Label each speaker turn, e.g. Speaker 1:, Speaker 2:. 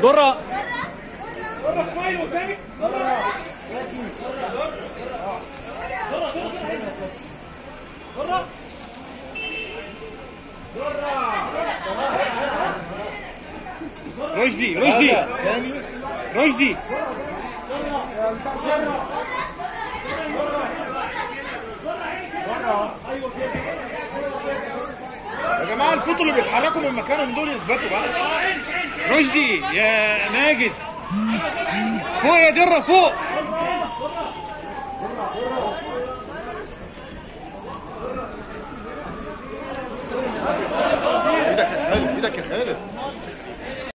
Speaker 1: دره رشدي رشدي
Speaker 2: تاني
Speaker 1: رشدي
Speaker 2: يا جماعه الفوتو اللي بيتحركوا من مكانهم دول يثبتوا بقى
Speaker 1: رشدي يا ماجد فوق يا دره فوق